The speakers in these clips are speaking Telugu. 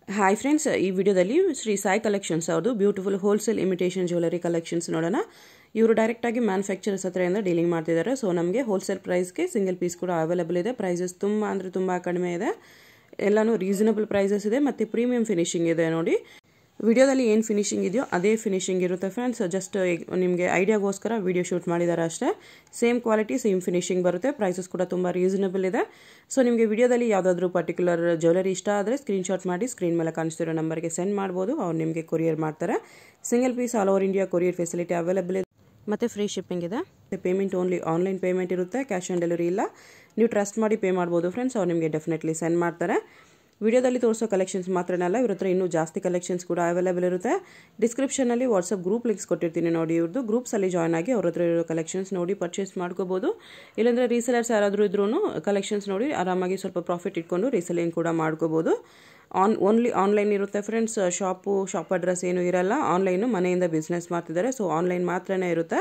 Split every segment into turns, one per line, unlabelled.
ಹಾಯ್ ಫ್ರೆಂಡ್ಸ್ ಈ ವಿಡಿಯೋದಲ್ಲಿ ಶ್ರೀ ಸಾಯಿ ಕಲೆಕ್ಷನ್ಸ್ ಅವ್ರದ್ದು beautiful wholesale imitation jewellery collections ನೋಡೋಣ ಇವರು ಡೈರೆಕ್ಟಾಗಿ ಮ್ಯಾನುಫ್ಯಾಕ್ಚರರ್ಸ್ ಹತ್ರದಿಂದ ಡೀಲಿಂಗ್ ಮಾಡ್ತಿದ್ದಾರೆ ಸೊ ನಮಗೆ ಹೋಲ್ಸೇಲ್ ಪ್ರೈಸ್ಗೆ ಸಿಂಗಲ್ ಪೀಸ್ ಕೂಡ ಅವೈಲೇಬಲ್ ಇದೆ ಪ್ರೈಸಸ್ ತುಂಬ ಅಂದರೆ ತುಂಬ ಕಡಿಮೆ ಇದೆ ಎಲ್ಲನೂ ರೀಸನಬಲ್ ಪ್ರೈಸಸ್ ಇದೆ ಮತ್ತು ಪ್ರೀಮಿಯಂ ಫಿನಿಶಿಂಗ್ ಇದೆ ನೋಡಿ ವಿಡಿಯೋದಲ್ಲಿ ಏನು ಫಿನಿಶಿಂಗ್ ಇದೆಯೋ ಅದೇ ಫಿನಿಶಿಂಗ್ ಇರುತ್ತೆ ಫ್ರೆಂಡ್ಸ್ ಜಸ್ಟ್ ನಿಮಗೆ ಐಡಿಯಾಗೋಸ್ಕರ ವಿಡಿಯೋ ಶೂಟ್ ಮಾಡಿದ್ದಾರೆ ಅಷ್ಟೇ ಸೇಮ್ ಕ್ವಾಲಿಟಿ ಸೇಮ್ ಫಿನಿಶಿಂಗ್ ಬರುತ್ತೆ ಪ್ರೈಸಸ್ ಕೂಡ ತುಂಬ ರೀಸನಬಲ್ ಇದೆ ಸೊ ನಿಮಗೆ ವಿಡಿಯೋದಲ್ಲಿ ಯಾವುದಾದ್ರೂ ಪರ್ಟಿಕ್ಯುಲರ್ ಜ್ಯುವೆಲರಿ ಇಷ್ಟ ಆದರೆ ಸ್ಕ್ರೀನ್ಶಾಟ್ ಮಾಡಿ ಸ್ಕ್ರೀನ್ ಮೇಲೆ ಕಾಣಿಸ್ತಿರೋ ನಂಬರ್ಗೆ ಸೆಂಡ್ ಮಾಡ್ಬೋದು ಅವ್ರು ನಿಮಗೆ ಕೊರಿಯರ್ ಮಾಡ್ತಾರೆ single piece all over India courier facility available ಇದೆ ಮತ್ತು ಫ್ರೀ ಶಿಪ್ಪಿಂಗ್ ಇದೆ ಪೇಮೆಂಟ್ ಓನ್ಲಿ ಆನ್ಲೈನ್ ಪೇಮೆಂಟ್ ಇರುತ್ತೆ ಕ್ಯಾಶ್ ಆನ್ ಡೆಲಿವರಿ ಇಲ್ಲ ನೀವು ಟ್ರಸ್ಟ್ ಮಾಡಿ ಪೇ ಮಾಡ್ಬೋದು ಫ್ರೆಂಡ್ಸ್ ಅವ್ರು ನಿಮಗೆ ಡೆಫಿನೆಟ್ಲಿ ಸೆಂಡ್ ಮಾಡ್ತಾರೆ ವಿಡಿಯೋದಲ್ಲಿ ತೋರಿಸೋ ಕಲೆಕ್ಷನ್ಸ್ ಮಾತ್ರನಲ್ಲ ಇವ್ರ ಹತ್ರ ಇನ್ನೂ ಜಾಸ್ತಿ ಕಲೆಕ್ಷನ್ಸ್ ಕೂಡ ಅವೈಲೇಬಲ್ ಇರುತ್ತೆ ಡಿಸ್ಕ್ರಿಪ್ಷನಲ್ಲಿ ವಾಟ್ಸಪ್ ಗ್ರೂಪ್ ಲಿಂಕ್ಸ್ ಕೊಟ್ಟಿರ್ತೀನಿ ನೋಡಿ ಇವ್ರದ್ದು ಗ್ರೂಪ್ಸಲ್ಲಿ ಜಾಯ್ನ್ ಆಗಿ ಅವ್ರ ಹತ್ರ ಇರೋ ಕಲೆಕ್ಷನ್ಸ್ ನೋಡಿ ಪರ್ಚೇಸ್ ಮಾಡ್ಕೋಬೋದು ಇಲ್ಲಾಂದರೆ ರೀಸೆಲರ್ಸ್ ಯಾರಾದರೂ ಇದ್ರೂ ಕಲೆಕ್ಷನ್ಸ್ ನೋಡಿ ಆರಾಮಾಗಿ ಸ್ವಲ್ಪ ಪ್ರಾಫಿಟ್ ಇಟ್ಕೊಂಡು ರೀಸೆಲಿಂಗ್ ಕೂಡ ಮಾಡ್ಕೋಬೋದು ಆನ್ ಓನ್ಲಿ ಆನ್ಲೈನ್ ಇರುತ್ತೆ ಫ್ರೆಂಡ್ಸ್ ಶಾಪು ಶಾಪ್ ಅಡ್ರೆಸ್ ಏನು ಇರಲ್ಲ ಆನ್ಲೈನು ಮನೆಯಿಂದ ಬಿಸ್ನೆಸ್ ಮಾಡ್ತಿದ್ದಾರೆ ಸೊ ಆನ್ಲೈನ್ ಮಾತ್ರನೇ ಇರುತ್ತೆ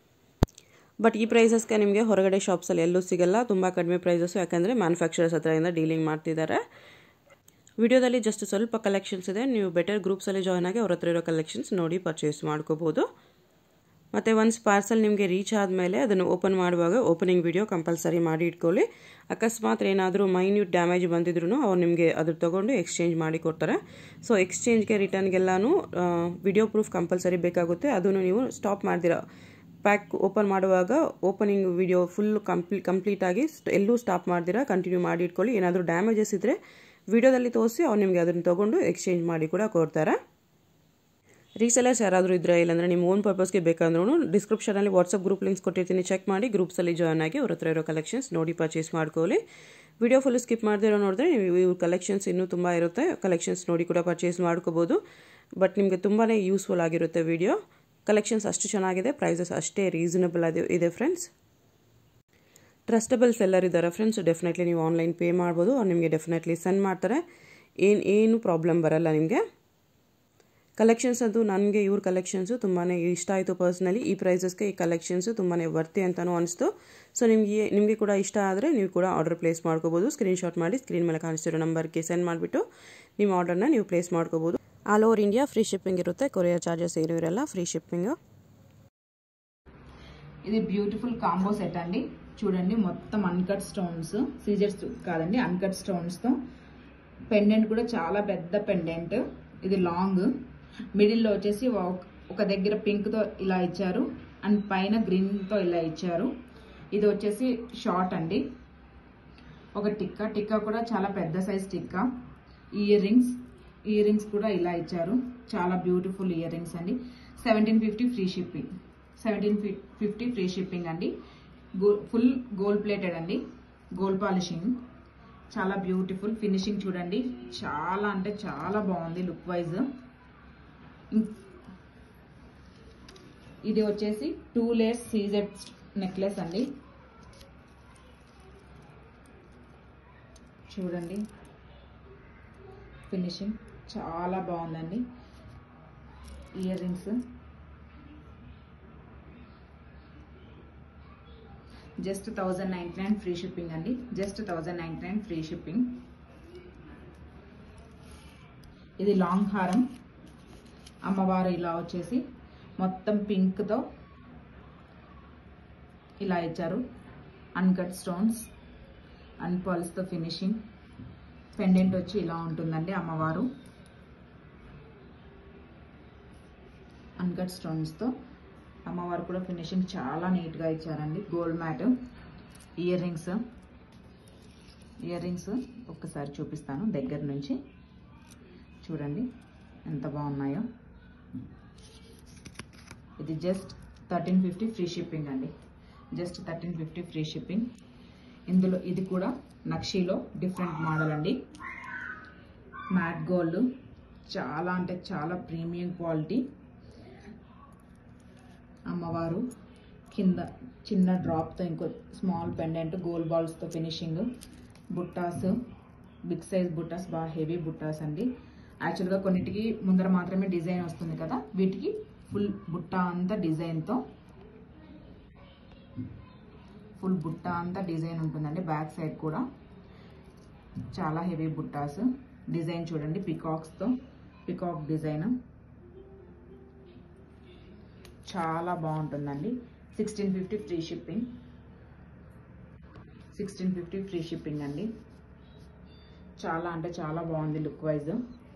ಬಟ್ ಈ ಪ್ರೈಸಸ್ಗೆ ನಿಮಗೆ ಹೊರಗಡೆ ಶಾಪ್ಸಲ್ಲಿ ಎಲ್ಲೂ ಸಿಗಲ್ಲ ತುಂಬ ಕಡಿಮೆ ಪ್ರೈಸಸ್ಸು ಯಾಕಂದರೆ ಮ್ಯಾನುಫ್ಯಾಕ್ಚರರ್ಸ್ ಹತ್ರದಿಂದ ಡೀಲಿಂಗ್ ಮಾಡ್ತಿದ್ದಾರೆ ವಿಡಿಯೋದಲ್ಲಿ ಜಸ್ಟ್ ಸ್ವಲ್ಪ ಕಲೆಕ್ಷನ್ಸ್ ಇದೆ ನೀವು ಬೆಟರ್ ಗ್ರೂಪ್ಸಲ್ಲಿ ಜಾಯ್ನ್ ಆಗಿ ಅವ್ರ ಹತ್ರ ಇರೋ ಕಲೆಕ್ಷನ್ಸ್ ನೋಡಿ ಪರ್ಚೇಸ್ ಮಾಡ್ಕೋಬೋದು ಮತ್ತು ಒನ್ಸ್ ಪಾರ್ಸಲ್ ನಿಮಗೆ ರೀಚ್ ಆದಮೇಲೆ ಅದನ್ನು ಓಪನ್ ಮಾಡುವಾಗ ಓಪನಿಂಗ್ ವಿಡಿಯೋ ಕಂಪಲ್ಸರಿ ಮಾಡಿ ಇಟ್ಕೊಳ್ಳಿ ಅಕಸ್ಮಾತ್ ಏನಾದರೂ ಮೈನ್ಯೂಟ್ ಡ್ಯಾಮೇಜ್ ಬಂದಿದ್ರು ಅವ್ರು ನಿಮಗೆ ಅದ್ರ ತೊಗೊಂಡು ಎಕ್ಸ್ಚೇಂಜ್ ಮಾಡಿ ಕೊಡ್ತಾರೆ ಸೊ ಎಕ್ಸ್ಚೇಂಜ್ಗೆ ರಿಟರ್ನ್ಗೆಲ್ಲನೂ ವಿಡಿಯೋ ಪ್ರೂಫ್ ಕಂಪಲ್ಸರಿ ಬೇಕಾಗುತ್ತೆ ಅದನ್ನು ನೀವು ಸ್ಟಾಪ್ ಮಾಡ್ದಿರ ಪ್ಯಾಕ್ ಓಪನ್ ಮಾಡುವಾಗ ಓಪನಿಂಗ್ ವಿಡಿಯೋ ಫುಲ್ ಕಂಪ್ಲೀ ಕಂಪ್ಲೀಟಾಗಿ ಎಲ್ಲೂ ಸ್ಟಾಪ್ ಮಾಡ್ದಿರ ಕಂಟಿನ್ಯೂ ಮಾಡಿ ಇಟ್ಕೊಳ್ಳಿ ಏನಾದರೂ ಡ್ಯಾಮೇಜಸ್ ಇದ್ದರೆ ವಿಡಿಯೋದಲ್ಲಿ ತೋರಿಸಿ ಅವ್ರು ನಿಮಗೆ ಅದನ್ನು ತೊಗೊಂಡು ಎಕ್ಸ್ಚೇಂಜ್ ಮಾಡಿ ಕೂಡ ಕೊಡ್ತಾರೆ ರೀಸೆಲರ್ಸ್ ಯಾರಾದರೂ ಇದ್ದರೆ ಇಲ್ಲಾಂದರೆ ನಿಮ್ಮ ಓನ್ ಪರ್ಪಸ್ಗೆ ಬೇಕಂದ್ರೂ ಡಿಸ್ಕ್ರಿಪ್ಷನಲ್ಲಿ ವಾಟ್ಸಪ್ ಗ್ರೂಪ್ ಲಿಂಕ್ಸ್ ಕೊಟ್ಟಿರ್ತೀನಿ ಚೆಕ್ ಮಾಡಿ ಗ್ರೂಪ್ಸಲ್ಲಿ ಜಾಯ್ನ್ ಆಗಿ ಅವ್ರ ಹತ್ರ ಇರೋ ಕಲೆಕ್ಷನ್ಸ್ ನೋಡಿ ಪರ್ಚೇಸ್ ಮಾಡ್ಕೊಳ್ಳಿ ವಿಡಿಯೋ ಫುಲ್ ಸ್ಕಿಪ್ ಮಾಡದಿರೋ ನೋಡಿದ್ರೆ ನೀವು ಇವ್ರ ಕಲೆಕ್ಷನ್ಸ್ ಇನ್ನೂ ತುಂಬ ಇರುತ್ತೆ ಕಲೆಕ್ಷನ್ಸ್ ನೋಡಿ ಕೂಡ ಪರ್ಚೇಸ್ ಮಾಡ್ಕೋಬೋದು ಬಟ್ ನಿಮಗೆ ತುಂಬಾ ಯೂಸ್ಫುಲ್ ಆಗಿರುತ್ತೆ ವಿಡಿಯೋ ಕಲೆಕ್ಷನ್ಸ್ ಅಷ್ಟು ಚೆನ್ನಾಗಿದೆ ಪ್ರೈಸಸ್ ಅಷ್ಟೇ ರೀಸನಬಲ್ ಅದು ಇದೆ ಫ್ರೆಂಡ್ಸ್ ಟ್ರಸ್ಟಬಲ್ ಸೆಲ್ಲರ್ ಇದ್ದಾರೆ ಫ್ರೆಂಡ್ಸ್ ಡೆಫಿನೆಟ್ಲಿ ನೀವು ಆನ್ಲೈನ್ ಪೇ ಮಾಡ್ಬೋದು ಅವ್ರು ನಿಮಗೆ ಡೆಫಿನೆಟ್ಲಿ ಸೆಂಡ್ ಮಾಡ್ತಾರೆ ಏನು ಏನು ಪ್ರಾಬ್ಲಮ್ ಬರಲ್ಲ ನಿಮಗೆ ಕಲೆಕ್ಷನ್ಸ್ ಅದು ನನಗೆ ಇವ್ರ ಕಲೆಕ್ಷನ್ಸು ತುಂಬಾ ಇಷ್ಟ ಆಯಿತು ಪರ್ಸ್ನಲಿ ಈ ಪ್ರೈಸಸ್ಗೆ ಈ ಕಲೆಕ್ಷನ್ಸು ತುಂಬಾ ವರ್ತಿ ಅಂತಲೂ ಅನಿಸ್ತು ಸೊ ನಿಮಗೆ ನಿಮಗೆ ಕೂಡ ಇಷ್ಟ ಆದರೆ ನೀವು ಕೂಡ ಆರ್ಡರ್ ಪ್ಲೇಸ್ ಮಾಡ್ಕೋಬೋದು ಸ್ಕ್ರೀನ್ಶಾಟ್ ಮಾಡಿ ಸ್ಕ್ರೀನ್ ಮೇಲೆ ಕಾಣಿಸ್ತಿರೋ ನಂಬರ್ಗೆ ಸೆಂಡ್ ಮಾಡಿಬಿಟ್ಟು ನಿಮ್ಮ ಆರ್ಡರ್ನ ನೀವು ಪ್ಲೇಸ್ ಮಾಡ್ಕೋಬೋದು all over India free shipping ಇರುತ್ತೆ ಕೊರಿಯರ್ ಚಾರ್ಜಸ್ ಏನೂ ಇರಲ್ಲ ಫ್ರೀ ಶಿಪ್ಪಿಂಗು
ఇది బ్యూటిఫుల్ కాంబో సెట్ అండి చూడండి మొత్తం అన్కట్ స్టోన్స్ సీజర్స్ కాదండి అన్కట్ స్టోన్స్ తో పెండెంట్ కూడా చాలా పెద్ద పెండెంట్ ఇది లాంగ్ మిడిల్ లో వచ్చేసి ఒక- ఒక దగ్గర పింక్ తో ఇలా ఇచ్చారు అండ్ పైన గ్రీన్ తో ఇలా ఇచ్చారు ఇది వచ్చేసి షార్ట్ అండి ఒక టిక్కా టిక్కా కూడా చాలా పెద్ద సైజ్ టిక్కా ఇయర్ రింగ్స్ ఇయర్ రింగ్స్ కూడా ఇలా ఇచ్చారు చాలా బ్యూటిఫుల్ ఇయర్ రింగ్స్ అండి seventeen fifty free shipping seventeen fifty free shipping అండి ఫుల్ గోల్డ్ ప్లేటెడ్ అండి గోల్డ్ పాలిషింగ్ చాలా బ్యూటిఫుల్ ఫినిషింగ్ చూడండి చాలా అంటే చాలా బాగుంది లుక్ వైజ్ ఇది వచ్చేసి టూ లేయర్స్ సీజెడ్ నెక్లెస్ అండి చూడండి ఫినిషింగ్ చాలా బాగుందండి earrings just thousand ninety nine free shipping అండి just thousand ninety nine free shipping ఇది లాంగ్ హారం అమ్మవారు ఇలా వచ్చేసి మొత్తం పింక్తో ఇలా ఇచ్చారు అన్కట్ స్టోన్స్ అండ్ పల్స్తో ఫినిషింగ్ పెండెంట్ వచ్చి ఇలా ఉంటుందండి అమ్మవారు అన్కట్ స్టోన్స్తో అమ్మవారు కూడా ఫినిషింగ్ చాలా నీట్గా ఇచ్చారండి gold matte earrings earrings ఒక్కసారి చూపిస్తాను దగ్గర నుంచి చూడండి ఎంత బాగున్నాయో ఇది just thirteen fifty free shipping అండి just thirteen fifty free shipping ఇందులో ఇది కూడా నక్షీలో డిఫరెంట్ మోడల్ అండి మ్యాట్ గోల్డ్ చాలా అంటే చాలా ప్రీమియం క్వాలిటీ అమ్మవారు కింద చిన్న డ్రాప్తో ఇంకో స్మాల్ పెండెంట్ గోల్డ్ బాల్స్తో ఫినిషింగ్ బుట్టాస్ బిగ్ సైజ్ బుట్టాస్ బాగా హెవీ బుట్టాస్ అండి యాక్చువల్గా కొన్నిటికి ముందర మాత్రమే డిజైన్ వస్తుంది కదా వీటికి ఫుల్ బుట్ట అంతా డిజైన్తో ఫుల్ బుట్ట అంతా డిజైన్ ఉంటుందండి బ్యాక్ సైడ్ కూడా చాలా హెవీ బుట్టాస్ డిజైన్ చూడండి పికాక్స్తో పికాక్ డిజైన్ చాలా బాగుంటుందండి sixteen fifty free shipping sixteen fifty free shipping అండి చాలా అంటే చాలా బాగుంది లుక్ వైజ్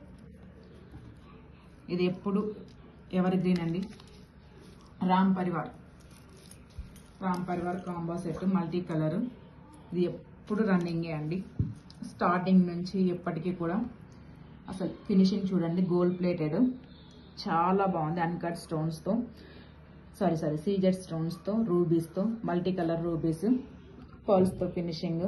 ఇది ఎప్పుడు ఎవరి గ్రీన్ అండి Ram Parivar Ram Parivar combo set multi colour ఇది ఎప్పుడు రన్నింగే అండి స్టార్టింగ్ నుంచి ఎప్పటికీ కూడా అసలు ఫినిషింగ్ చూడండి గోల్డ్ ప్లేటెడ్ చాలా బాగుంది అన్కట్ స్టోన్స్తో సారీ సారీ సీజెడ్ స్టోన్స్తో రూబీస్తో మల్టీ కలర్ రూబీస్ పర్ల్స్తో ఫినిషింగ్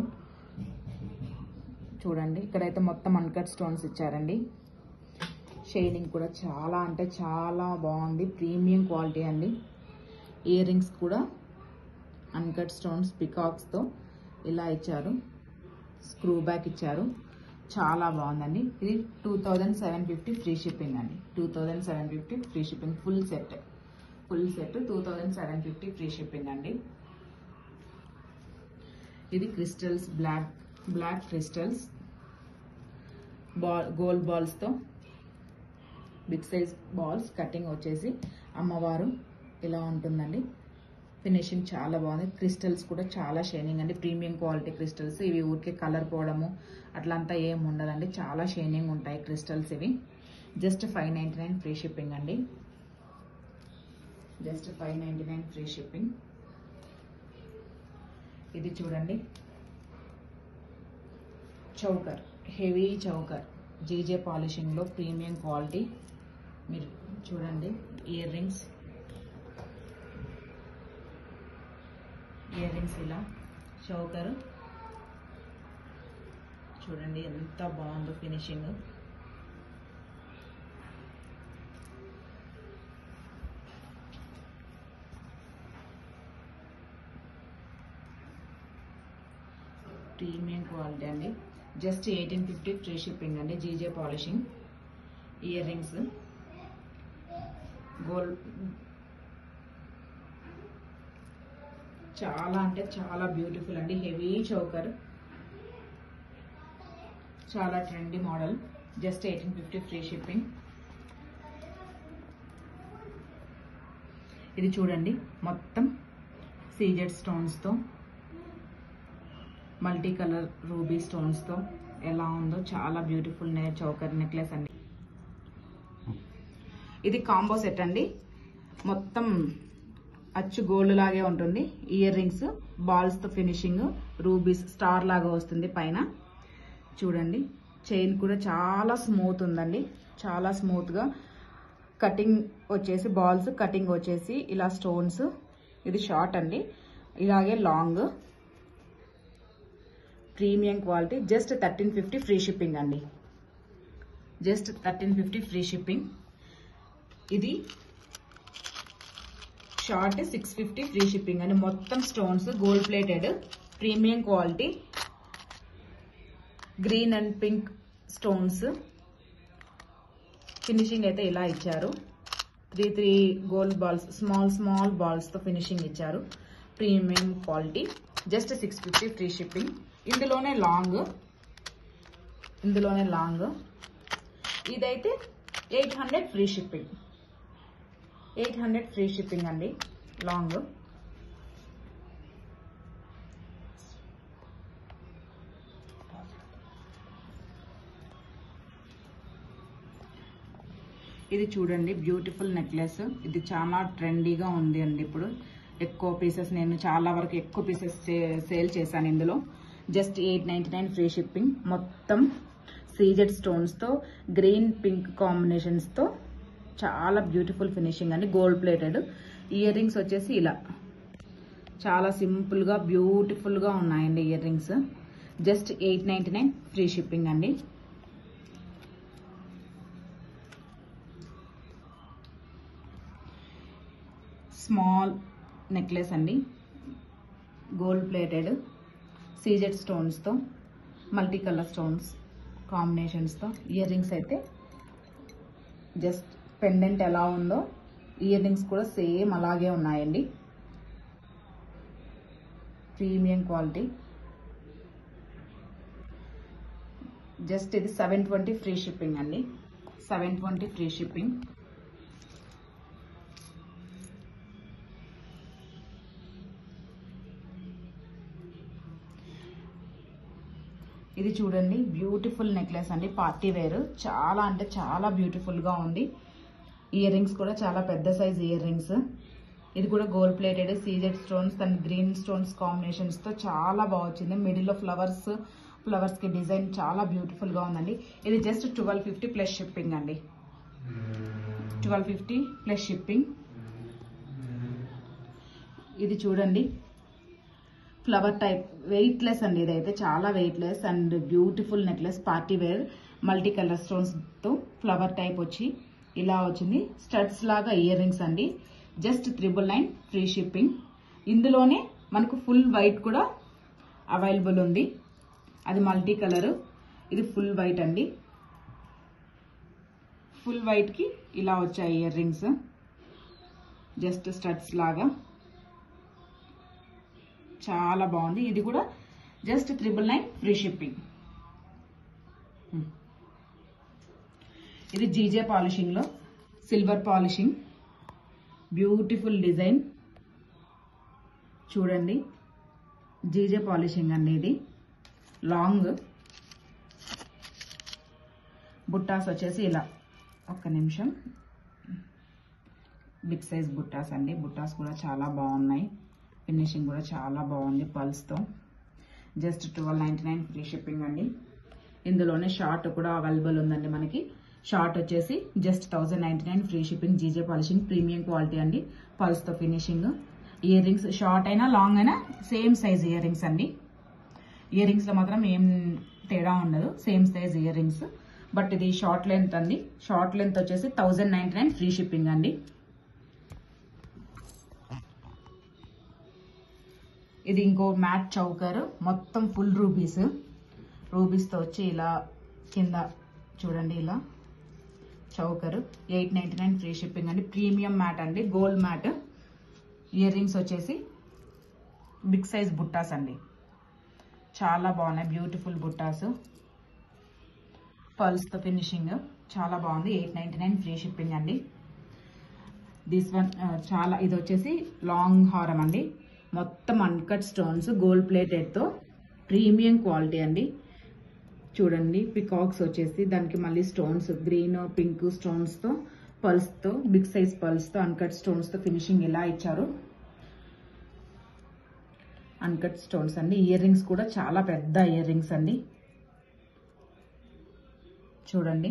చూడండి ఇక్కడైతే మొత్తం అన్కట్ స్టోన్స్ ఇచ్చారండి షైనింగ్ కూడా చాలా అంటే చాలా బాగుంది ప్రీమియం క్వాలిటీ అండి ఇయర్ రింగ్స్ కూడా అన్కట్ స్టోన్స్ పికాక్స్తో ఇలా ఇచ్చారు స్క్రూ బ్యాక్ ఇచ్చారు చాలా బాగుందండి ఇది two thousand seven fifty free shipping అండి two thousand seven fifty free shipping full set full set two thousand seven fifty free shipping అండి ఇది crystals black black crystals ball gold బాల్స్తో బిగ్ సైజ్ బాల్స్ కటింగ్ వచ్చేసి అమ్మవారు ఇలా ఉంటుందండి ఫినిషింగ్ చాలా బాగుంది క్రిస్టల్స్ కూడా చాలా షైనింగ్ అండి ప్రీమియం క్వాలిటీ క్రిస్టల్స్ ఇవి ఊరికే కలర్ పోవడము అట్లంతా ఏం ఉండదండి చాలా షైనింగ్ ఉంటాయి క్రిస్టల్స్ ఇవి just five ninety nine free shipping అండి just five ninety nine free shipping ఇది చూడండి చౌకర్ హెవీ చౌకర్ జీజే పాలిషింగ్లో ప్రీమియం క్వాలిటీ మీరు చూడండి ఇయర్ రింగ్స్ ఇయర్ రింగ్స్ ఇలా చౌకర్ చూడండి ఎంత బాగుందో ఫినిషింగ్ ప్రీమియం క్వాలిటీ అండి just eighteen fifty free shipping అండి GJ polishing earrings gold చాలా అంటే చాలా బ్యూటిఫుల్ అండి హెవీ చౌకర్ చాలా trendy model just eighteen fifty free shipping ఇది చూడండి మొత్తం సీజెడ్ స్టోన్స్తో మల్టీ కలర్ రూబీ స్టోన్స్తో ఎలా ఉందో చాలా బ్యూటిఫుల్ నే చౌకర్ నెక్లెస్ అండి ఇది కాంబో సెట్ అండి మొత్తం అచ్చు గోల్డ్ లాగే ఉంటుంది ఇయర్ రింగ్స్ బాల్స్తో ఫినిషింగ్ రూబీస్ స్టార్ లాగా వస్తుంది పైన చూడండి చైన్ కూడా చాలా స్మూత్ ఉందండి చాలా స్మూత్గా కటింగ్ వచ్చేసి బాల్స్ కటింగ్ వచ్చేసి ఇలా స్టోన్స్ ఇది షార్ట్ అండి ఇలాగే long premium quality just thirteen fifty free shipping అండి just thirteen fifty free shipping ఇది short six fifty free shipping అండి మొత్తం stones gold plated premium quality green and pink stones finishing అయితే ఇలా ఇచ్చారు three three gold balls small small బాల్స్తో ఫినిషింగ్ ఇచ్చారు premium quality just six fifty free shipping ఇందులోనే లాంగ్ ఇందులోనే లాంగ్ ఇదైతే eight hundred free shipping eight hundred free shipping అండి లాంగ్ ఇది చూడండి బ్యూటిఫుల్ నెక్లెస్ ఇది చాలా ట్రెండీగా ఉంది అండి ఇప్పుడు ఎక్కువ పీసెస్ నేను చాలా వరకు ఎక్కువ పీసెస్ సేల్ చేశాను ఇందులో just eight ninety nine free shipping మొత్తం సీజెడ్ స్టోన్స్తో గ్రీన్ పింక్ కాంబినేషన్స్తో చాలా బ్యూటిఫుల్ ఫినిషింగ్ అండి గోల్డ్ ప్లేటెడ్ ఇయర్ రింగ్స్ వచ్చేసి ఇలా చాలా సింపుల్గా బ్యూటిఫుల్గా ఉన్నాయండి earrings just eight ninety nine free shipping అండి స్మాల్ నెక్లెస్ అండి గోల్డ్ ప్లేటెడ్ సీజెడ్ స్టోన్స్తో మల్టీ కలర్ స్టోన్స్ కాంబినేషన్స్తో ఇయర్ రింగ్స్ అయితే జస్ట్ పెండెంట్ ఎలా ఉందో ఇయర్ రింగ్స్ కూడా సేమ్ అలాగే ఉన్నాయండి ప్రీమియం క్వాలిటీ జస్ట్ ఇది సెవెన్ ట్వంటీ ఫ్రీ షిప్పింగ్ అండి సెవెన్ ట్వంటీ ఫ్రీ షిప్పింగ్ ఇది చూడండి బ్యూటిఫుల్ నెక్లెస్ అండి పార్టీ వేర్ చాలా అంటే చాలా బ్యూటిఫుల్ గా ఉంది ఇయర్ రింగ్స్ కూడా చాలా పెద్ద సైజ్ ఇయర్ రింగ్స్ ఇది కూడా gold plated CZ stones and green stones combinations తో చాలా బాగా వచ్చింది మిడిల్ లో ఫ్లవర్స్ ఫ్లవర్స్ కి డిజైన్ చాలా బ్యూటిఫుల్ గా ఉందండి ఇది just twelve fifty plus shipping అండి ట్వెల్వ్ ఫిఫ్టీ ప్లస్ షిప్పింగ్ ఇది చూడండి ఫ్లవర్ టైప్ వెయిట్ లెస్ అండి ఇదైతే చాలా weightless and beautiful necklace party wear multi colour stones తో ఫ్లవర్ టైప్ వచ్చి ఇలా వచ్చింది స్టడ్స్ లాగా ఇయర్ రింగ్స్ అండి just triple nine free shipping ఇందులోనే మనకు ఫుల్ వైట్ కూడా అవైలబుల్ ఉంది అది మల్టీ కలర్ ఇది ఫుల్ వైట్ అండి ఫుల్ వైట్ కి ఇలా వచ్చాయి ఇయర్ రింగ్స్ జస్ట్ స్టడ్స్ లాగా చాలా బాగుంది ఇది కూడా just triple nine free shipping ఇది జీజే పాలిషింగ్ లో సిల్వర్ పాలిషింగ్ బ్యూటిఫుల్ డిజైన్ చూడండి జీజే పాలిషింగ్ అండి ఇది లాంగ్ బుట్టాస్ వచ్చేసి ఇలా ఒక్క నిమిషం బిగ్ సైజ్ బుట్టాస్ అండి బుట్టాస్ కూడా చాలా బాగున్నాయి ఫినిషింగ్ కూడా చాలా బాగుంది పల్స్తో just twelve ninety nine free shipping అండి ఇందులోనే షార్ట్ కూడా అవైలబుల్ ఉందండి మనకి షార్ట్ వచ్చేసి just thousand ninety nine free shipping GJ polishing premium quality అండి పల్స్తో ఫినిషింగ్ ఇయర్ రింగ్స్ షార్ట్ అయినా లాంగ్ అయినా సేమ్ సైజ్ ఇయర్ రింగ్స్ అండి ఇయర్ రింగ్స్లో మాత్రం ఏం తేడా ఉండదు same size earrings but ఇది షార్ట్ లెంత్ అండి షార్ట్ లెంత్ వచ్చేసి thousand ninety nine free shipping అండి ఇది ఇంకో మ్యాట్ చౌకర్ మొత్తం ఫుల్ రూబీస్ రూబీస్తో వచ్చి ఇలా కింద చూడండి ఇలా choker eight ninety nine free shipping అండి ప్రీమియం మ్యాట్ అండి గోల్డ్ మ్యాట్ ఇయర్ రింగ్స్ వచ్చేసి బిగ్ సైజ్ బుట్టాస్ అండి చాలా బాగున్నాయి బ్యూటిఫుల్ బుట్టాస్ పర్ల్స్తో ఫినిషింగ్ చాలా బాగుంది eight ninety nine free shipping అండి దిస్ వన్ చాలా ఇది వచ్చేసి లాంగ్ హారం అండి మొత్తం అన్కట్ స్టోన్స్ గోల్డ్ ప్లేటెడ్తో ప్రీమియం క్వాలిటీ అండి చూడండి పికాక్స్ వచ్చేసి దానికి మళ్ళీ స్టోన్స్ గ్రీన్ పింక్ స్టోన్స్తో పల్స్తో బిగ్ సైజ్ పల్స్తో అన్కట్ స్టోన్స్తో ఫినిషింగ్ ఇలా ఇచ్చారు అన్కట్ స్టోన్స్ అండి ఇయర్ రింగ్స్ కూడా చాలా పెద్ద ఇయర్ రింగ్స్ అండి చూడండి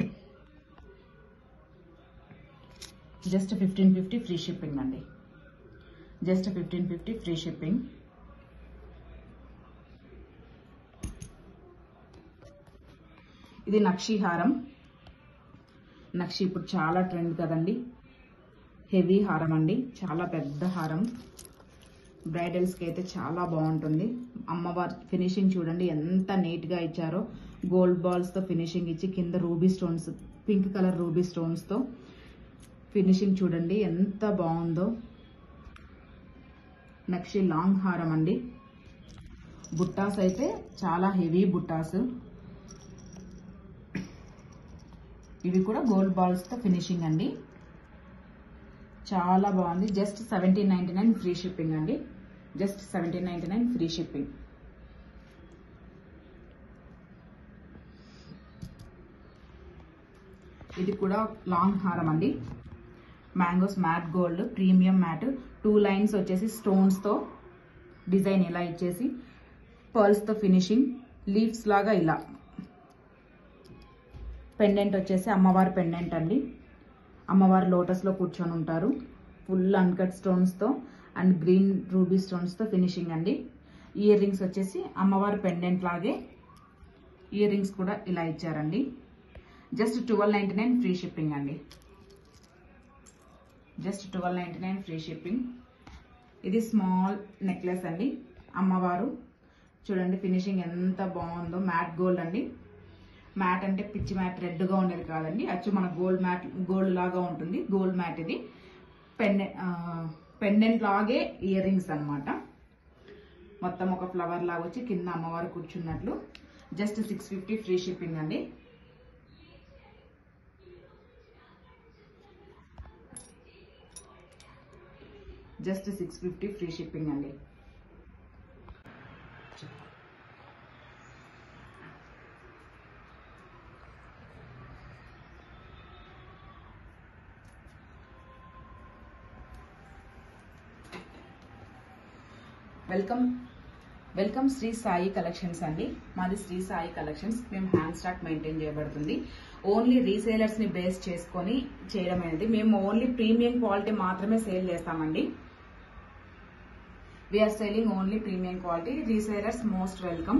just fifteen fifty free shipping అండి just fifteen fifty free shipping ఇది నక్షి హారం నక్షి ఇప్పుడు చాలా ట్రెండ్ కదండి హెవీ హారం అండి చాలా పెద్ద హారం బ్రైడల్స్కి అయితే చాలా బాగుంటుంది అమ్మవారి ఫినిషింగ్ చూడండి ఎంత నీట్గా ఇచ్చారో గోల్డ్ బాల్స్తో ఫినిషింగ్ ఇచ్చి కింద ruby stones pink colour ruby స్టోన్స్తో ఫినిషింగ్ చూడండి ఎంత బాగుందో నక్షి లాంగ్ హారం అండి బుట్టాస్ అయితే చాలా హెవీ బుట్టాస్ ఇవి కూడా గోల్డ్ బాల్స్తో ఫినిషింగ్ అండి చాలా బాగుంది just seventeen ninety nine free shipping అండి just seventeen ninety nine free shipping ఇది కూడా లాంగ్ హారం అండి mangoes matte gold premium matte two lines వచ్చేసి స్టోన్స్తో డిజైన్ ఇలా ఇచ్చేసి పర్ల్స్తో ఫినిషింగ్ లీవ్స్ లాగా ఇలా పెండెంట్ వచ్చేసి అమ్మవారి పెండెంట్ అండి అమ్మవారు లోటస్లో కూర్చొని ఉంటారు ఫుల్ అన్కట్ స్టోన్స్తో అండ్ గ్రీన్ రూబీ స్టోన్స్తో ఫినిషింగ్ అండి ఇయర్ రింగ్స్ వచ్చేసి అమ్మవారి పెండెంట్ లాగే ఇయర్ రింగ్స్ కూడా ఇలా ఇచ్చారండి just twelve ninety nine free shipping అండి just twelve ninety nine free shipping ఇది స్మాల్ నెక్లెస్ అండి అమ్మవారు చూడండి ఫినిషింగ్ ఎంత బాగుందో మ్యాట్ గోల్డ్ అండి మ్యాట్ అంటే పిచ్చి మ్యాట్ రెడ్గా ఉండేది కాదండి అచ్చు మన గోల్డ్ మ్యాట్ గోల్డ్ లాగా ఉంటుంది గోల్డ్ మ్యాట్ ఇది పెండెంట్ పెండెంట్ లాగే ఇయర్ రింగ్స్ అనమాట మొత్తం ఒక ఫ్లవర్ లాగా వచ్చి కింద అమ్మవారు కూర్చున్నట్లు just six fifty free shipping అండి just six fifty free shipping అండి welcome welcome Shri Sai collections అండి మాది శ్రీ సాయి కలెక్షన్స్ మేము హ్యాండ్ స్టాక్ మెయింటైన్ చేయబడుతుంది ఓన్లీ రీసేలర్స్ ని బేస్ చేసుకొని చేయడం అనేది మేము ఓన్లీ ప్రీమియం క్వాలిటీ మాత్రమే సేల్ చేస్తామండి we're selling only premium quality resellers most welcome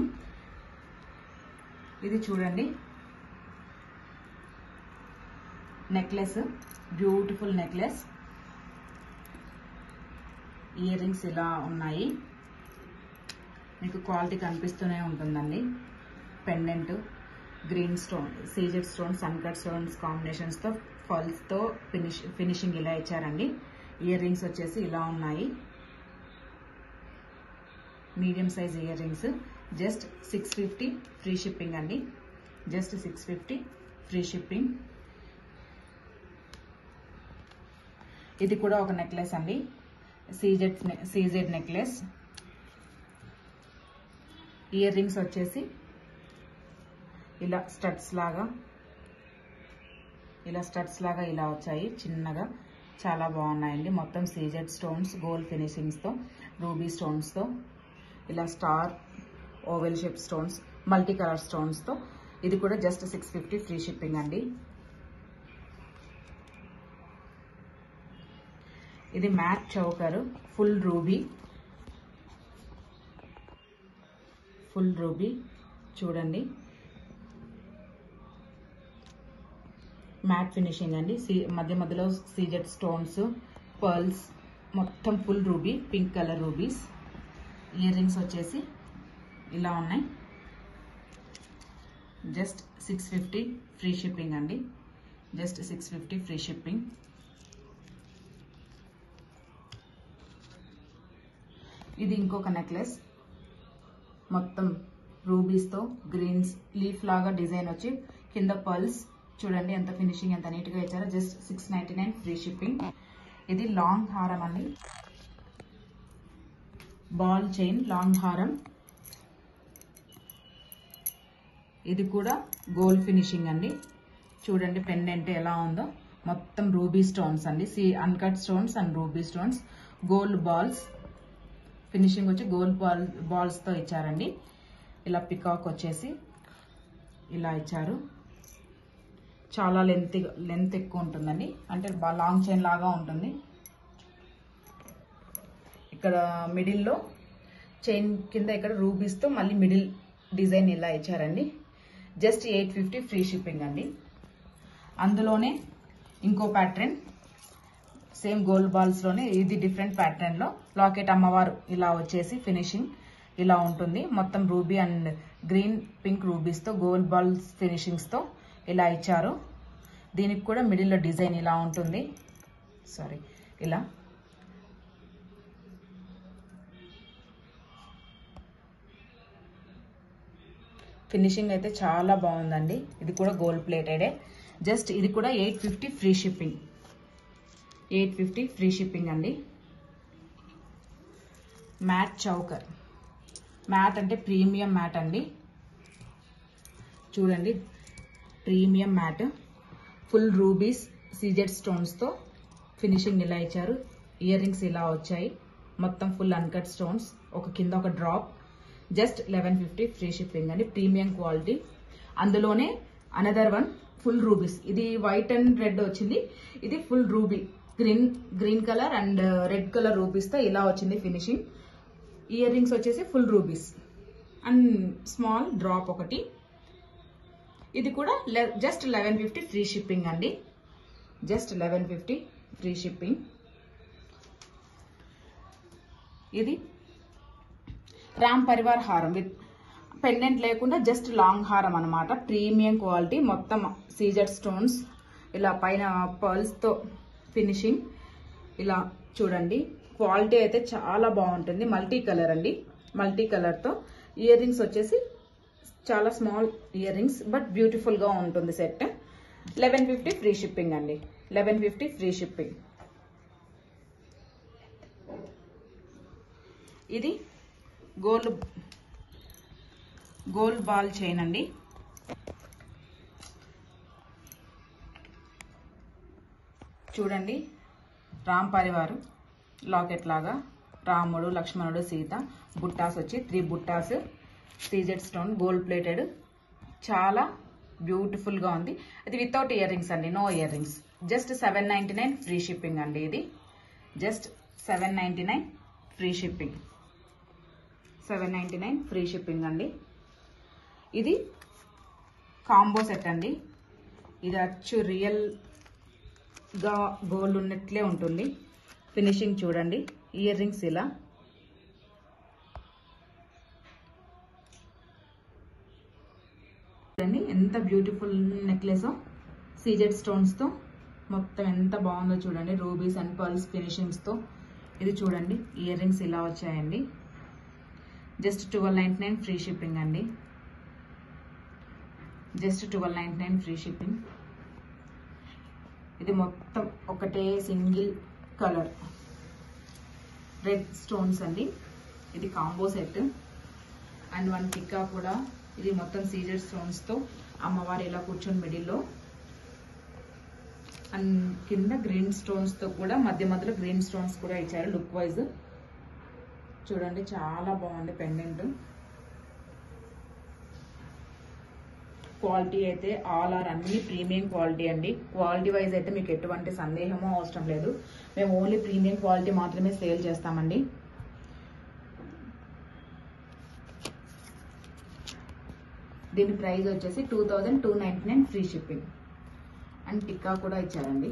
ఇది చూడండి necklace beautiful necklace earrings ఇలా ఉన్నాయి మీకు క్వాలిటీ కనిపిస్తూనే ఉంటుందండి pendant green stone CZ stones uncut stones కాంబినేషన్స్తో ఫల్స్తో ఫినిష్ ఫినిషింగ్ ఇలా ఇచ్చారండి ఇయర్ రింగ్స్ వచ్చేసి ఇలా ఉన్నాయి medium size earrings just six fifty free shipping అండి just six fifty free shipping ఇది కూడా ఒక నెక్లెస్ అండి CZ CZ necklace earrings వచ్చేసి ఇలా స్టడ్స్ లాగా ఇలా స్టడ్స్ లాగా ఇలా వచ్చాయి చిన్నగా చాలా బాగున్నాయండి మొత్తం సీజెడ్ స్టోన్స్ గోల్డ్ ఫినిషింగ్స్తో రూబీ స్టోన్స్తో ఇలా star oval shape stones multi colour స్టోన్స్తో ఇది కూడా just six fifty free shipping అండి ఇది matte choker full ruby full ruby చూడండి మ్యాట్ ఫినిషింగ్ అండి సీ మధ్య మధ్యలో సీజెడ్ స్టోన్స్ పర్ల్స్ మొత్తం full ruby pink colour rubies earrings వచ్చేసి ఇలా ఉన్నాయి just six fifty free shipping అండి just six fifty free shipping ఇది ఇంకొక నెక్లెస్ మొత్తం రూబీస్తో గ్రీన్స్ లీఫ్ లాగా డిజైన్ వచ్చి కింద పర్ల్స్ చూడండి ఎంత ఫినిషింగ్ ఎంత నీట్గా ఇచ్చారో just six ninety nine free shipping ఇది లాంగ్ హారం అండి బాల్ చైన్ లాంగ్ హారం ఇది కూడా గోల్డ్ ఫినిషింగ్ అండి చూడండి పెండెంట్ ఎలా ఉందో మొత్తం రూబీ స్టోన్స్ అండి సి uncut stones and ruby stones gold balls finishing వచ్చి గోల్డ్ బాల్ బాల్స్తో ఇచ్చారండి ఇలా పికాక్ వచ్చేసి ఇలా ఇచ్చారు చాలా లెంత్ లెంత్ ఎక్కువ ఉంటుందండి అంటే లాంగ్ చైన్ లాగా ఉంటుంది ఇక్కడ మిడిల్లో చైన్ కింద ఇక్కడ రూబీస్తో మళ్ళీ మిడిల్ డిజైన్ ఇలా ఇచ్చారండి just eight fifty free shipping అండి అందులోనే ఇంకో ప్యాటర్న్ సేమ్ గోల్డ్ బాల్స్లోనే ఇది డిఫరెంట్ ప్యాటర్న్లో లాకెట్ అమ్మవారు ఇలా వచ్చేసి ఫినిషింగ్ ఇలా ఉంటుంది మొత్తం రూబీ అండ్ గ్రీన్ పింక్ రూబీస్తో గోల్డ్ బాల్స్ ఫినిషింగ్స్తో ఇలా ఇచ్చారు దీనికి కూడా మిడిల్లో డిజైన్ ఇలా ఉంటుంది సారీ ఇలా ఫినిషింగ్ అయితే చాలా బాగుందండి ఇది కూడా గోల్డ్ ప్లేటెడే జస్ట్ ఇది కూడా eight fifty free shipping eight fifty free shipping అండి మ్యాట్ చౌకర్ మ్యాట్ అంటే ప్రీమియం మ్యాట్ అండి చూడండి premium matte full rubies CZ స్టోన్స్తో ఫినిషింగ్ ఇలా ఇచ్చారు ఇయర్ రింగ్స్ ఇలా వచ్చాయి మొత్తం ఫుల్ అన్కట్ స్టోన్స్ ఒక కింద ఒక drop just eleven fifty free shipping అండి ప్రీమియం క్వాలిటీ అందులోనే అనదర్ వన్ ఫుల్ రూబీస్ ఇది వైట్ అండ్ రెడ్ వచ్చింది ఇది full ruby green green colour and red colour రూబీస్తో ఇలా వచ్చింది ఫినిషింగ్ ఇయర్ రింగ్స్ వచ్చేసి full rubies and small drop ఒకటి ఇది కూడా just eleven fifty free shipping అండి just eleven fifty free shipping ఇది రామ్ పరివార్ హారం విత్ పెండెంట్ లేకుండా జస్ట్ లాంగ్ హారం అనమాట ప్రీమియం క్వాలిటీ మొత్తం సీజర్ స్టోన్స్ ఇలా పైన పర్ల్స్తో ఫినిషింగ్ ఇలా చూడండి క్వాలిటీ అయితే చాలా బాగుంటుంది మల్టీ కలర్ అండి మల్టీ కలర్తో ఇయర్ రింగ్స్ వచ్చేసి చాలా స్మాల్ ఇయర్ రింగ్స్ బట్ బ్యూటిఫుల్గా ఉంటుంది set eleven fifty free shipping అండి లెవెన్ ఫిఫ్టీ ఫ్రీ షిప్పింగ్ ఇది గోల్డ్ గోల్డ్ బాల్ చైన్ అండి చూడండి రామ్ పరివారు లాకెట్ లాగా రాముడు లక్ష్మణుడు సీత బుట్టాస్ వచ్చి త్రీ బుట్టాస్ సీజెడ్ స్టోన్ గోల్డ్ ప్లేటెడ్ చాలా బ్యూటిఫుల్గా ఉంది అది వితౌట్ ఇయర్ రింగ్స్ అండి no earrings just seven ninety nine free shipping అండి ఇది just seven ninety nine free shipping seven ninety nine free shipping అండి ఇది కాంబో సెట్ అండి ఇది అచ్చు రియల్గా గోల్డ్ ఉన్నట్లే ఉంటుంది ఫినిషింగ్ చూడండి ఇయర్ రింగ్స్ ఇలా చూడండి ఎంత బ్యూటిఫుల్ నెక్లెస్ సీజెడ్ స్టోన్స్తో మొత్తం ఎంత బాగుందో చూడండి రూబీస్ అండ్ పర్ల్స్ ఫినిషింగ్స్తో ఇది చూడండి ఇయర్ రింగ్స్ ఇలా వచ్చాయండి just twelve ninety nine free shipping అండి just twelve ninety nine free shipping ఇది మొత్తం ఒకటే సింగిల్ కలర్ రెడ్ స్టోన్స్ అండి ఇది కాంబో సెట్ అండ్ వన్ టిక్కా కూడా ఇది మొత్తం సీజర్ స్టోన్స్తో అమ్మవారు ఇలా కూర్చొని మిడిల్లో అండ్ కింద గ్రీన్ స్టోన్స్తో కూడా మధ్య మధ్యలో గ్రీన్ స్టోన్స్ కూడా ఇచ్చారు లుక్ వైజ్ చూడండి చాలా బాగుంది పెండెంట్ క్వాలిటీ అయితే ఆల్ ఆర్ అన్ని ప్రీమియం క్వాలిటీ అండి క్వాలిటీ వైజ్ అయితే మీకు ఎటువంటి సందేహమో అవసరం లేదు మేము ఓన్లీ ప్రీమియం క్వాలిటీ మాత్రమే సేల్ చేస్తామండి దీని ప్రైస్ వచ్చేసి two thousand two ninety nine free shipping and టిక్కా కూడా ఇచ్చారండి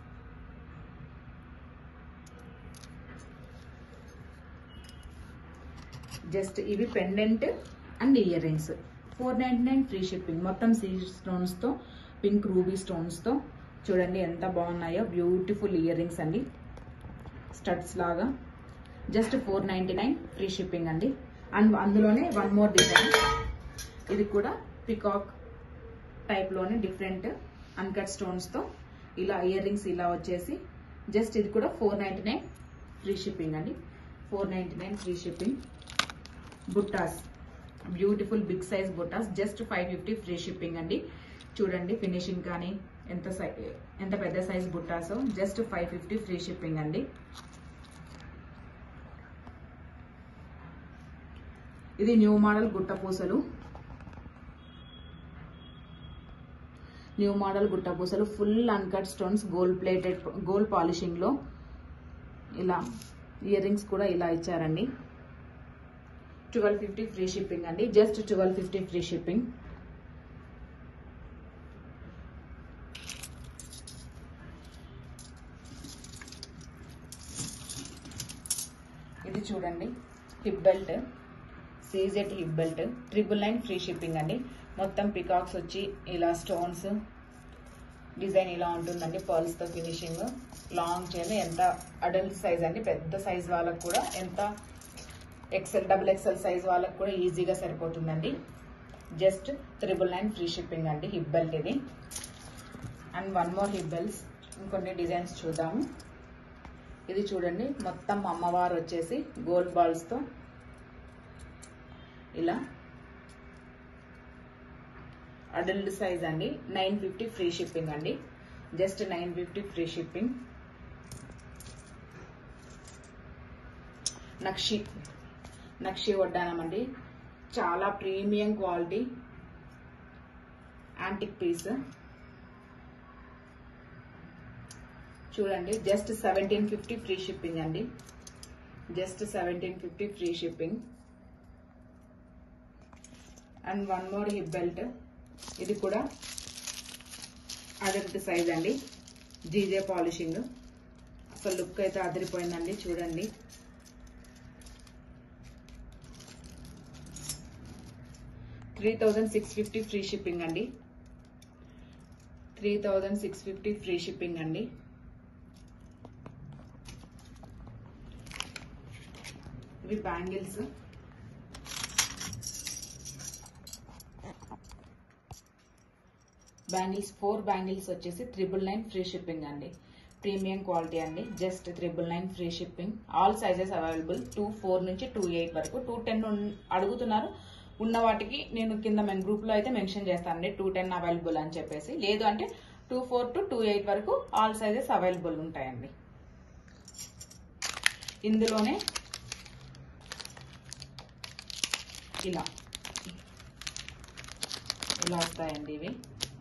జస్ట్ ఇవి pendant and earrings four ninety nine free shipping మొత్తం సీడ్ స్టోన్స్తో పింక్ రూబీ స్టోన్స్తో చూడండి ఎంత బాగున్నాయో బ్యూటిఫుల్ ఇయర్ రింగ్స్ అండి స్టడ్స్ లాగా just four ninety nine free shipping అండి అండ్ అందులోనే వన్ మోర్ డిజైన్ ఇది కూడా పికాక్ టైప్లోనే డిఫరెంట్ అన్కట్ స్టోన్స్తో ఇలా ఇయర్ రింగ్స్ ఇలా వచ్చేసి జస్ట్ ఇది కూడా four ninety nine free shipping అండి four ninety nine free shipping బుట్టాస్ బ్యూటిఫుల్ బిగ్ సైజ్ బుట్టాస్ just five fifty free shipping అండి చూడండి ఫినిషింగ్ కానీ ఎంత సై ఎంత పెద్ద సైజ్ బుట్టాసో just five fifty free shipping అండి ఇది న్యూ మోడల్ గుట్ట పూసలు న్యూ మోడల్ గుట్ట పూసలు full uncut stones gold plated gold పాలిషింగ్లో ఇలా ఇయర్ రింగ్స్ కూడా ఇలా ఇచ్చారండి ట్వెల్వ్ ఫిఫ్టీ ఫ్రీ షిప్పింగ్ అండి just twelve fifty free shipping ఇది చూడండి హిప్ బెల్ట్ సీజెట్ hip belt triple nine free shipping అండి మొత్తం పికాక్స్ వచ్చి ఇలా స్టోన్స్ డిజైన్ ఇలా ఉంటుందండి పర్ల్స్తో ఫినిషింగ్ లాంగ్ చైన్ ఎంత అడల్ట్ సైజ్ అండి పెద్ద సైజ్ వాళ్ళకు కూడా ఎంత ఎక్సెల్ డబుల్ ఎక్సెల్ సైజ్ వాళ్ళకు కూడా ఈజీగా సరిపోతుందండి just triple nine free shipping అండి హిప్ బెల్ట్ ఇది and one more hip belts ఇంకొన్ని డిజైన్స్ చూద్దాము ఇది చూడండి మొత్తం అమ్మవారు వచ్చేసి గోల్డ్ బాల్స్తో ఇలా అడల్ట్ సైజ్ అండి నైన్ ఫిఫ్టీ ఫ్రీ షిప్పింగ్ అండి just nine fifty free shipping నక్షి నక్షి వడ్డానం అండి చాలా ప్రీమియం క్వాలిటీ యాంటిక్ పీస్ చూడండి just seventeen fifty free shipping అండి just seventeen fifty free shipping and one more hip belt ఇది కూడా అడల్ట్ సైజ్ అండి జీజే పాలిషింగ్ అసలు లుక్ అయితే అదిరిపోయిందండి చూడండి three thousand six fifty free shipping అండి three thousand six fifty free shipping అండి ఇవి బ్యాంగిల్స్ బ్యాంగిల్స్ ఫోర్ బ్యాంగిల్స్ వచ్చేసి త్రిబుల్ నైన్ ఫ్రీ షిప్పింగ్ అండి ప్రీమియం క్వాలిటీ అండి just triple nine free shipping all sizes available two four నుంచి టూ ఎయిట్ వరకు టూ టెన్ అడుగుతున్నారు ఉన్న వాటికి నేను కింద మేము గ్రూప్ లో అయితే మెన్షన్ చేస్తానండి టూ టెన్ అవైలబుల్ అని చెప్పేసి లేదు అంటే two four to two eight వరకు ఆల్ సైజెస్ అవైలబుల్ ఉంటాయండి ఇందులోనే ఇలా ఇలా వస్తాయండి ఇవి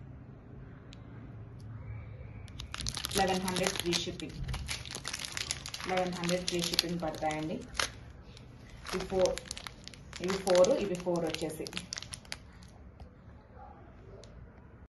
eleven hundred free shipping eleven hundred free shipping పడతాయండి ఇవి ఫోర్ ఇవి ఫోర్ ఇవి ఫోర్ వచ్చేసి